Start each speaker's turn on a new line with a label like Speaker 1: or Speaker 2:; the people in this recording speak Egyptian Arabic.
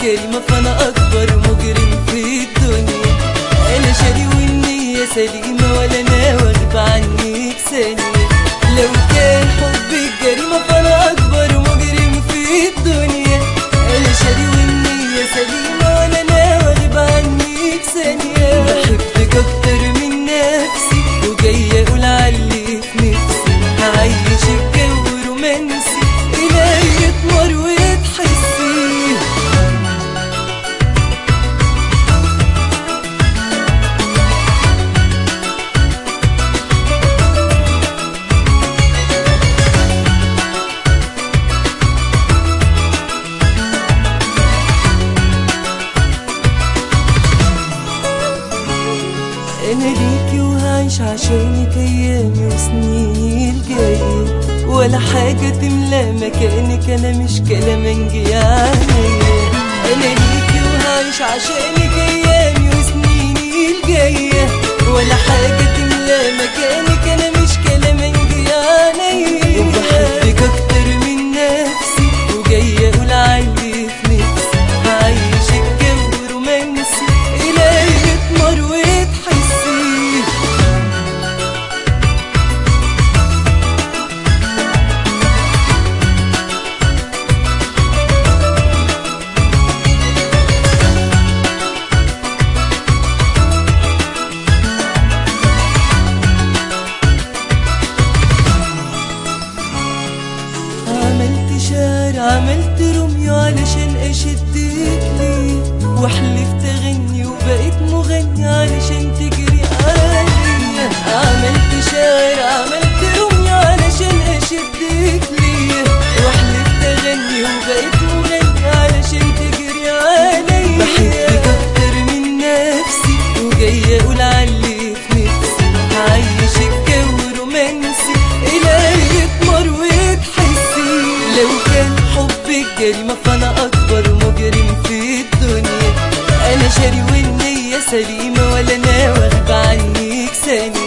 Speaker 1: جريمة فأنا أكبر مجرم في الدنيا أنا شاري والنية سليمة ولا أنا واخد عنك ثانية لو كان حبك جريمة فأنا أكبر مجرم في الدنيا أنا شاري والنية سليمة ولا أنا واخد عنك ثانية بحبك أكتر من نفسي وجاي أقول علي في نفسي هعيشك جو رومانسي إلهي يتمر وتحسي انا ليكي وهعيش عشانك ايامي وسنيني الجايه ولا حاجه تملى مكانك انا مش كلامنجي عينيا انا ليكي وهعيش عشانك ايامي وسنيني الجايه ولا حاجه تملى مكانك انا مش كلامنجي عينيا وبحبك اكتر من نفسي وجايه اقول علي في نفسي هعيشك جو رومانسي الهي يتمر وتحسي عملت شعر عملت روميو علشان اشدك لي وحلفت اغني وبقيت مغني علشان تجري عليا عملت شعر عملت روميو علشان اشدك لي وحلفت اغني وبقيت مغني علشان تجري عليا بحبك اكتر من نفسي وجاي اقول علي في نفسي هعيشك جو رومانسي الهي يتمر وتحسي لو كان حبك جريمة فأنا أكبر مجرم في الدنيا أنا شاري والنية سليمة ولا أنا واخدة عنك ثانية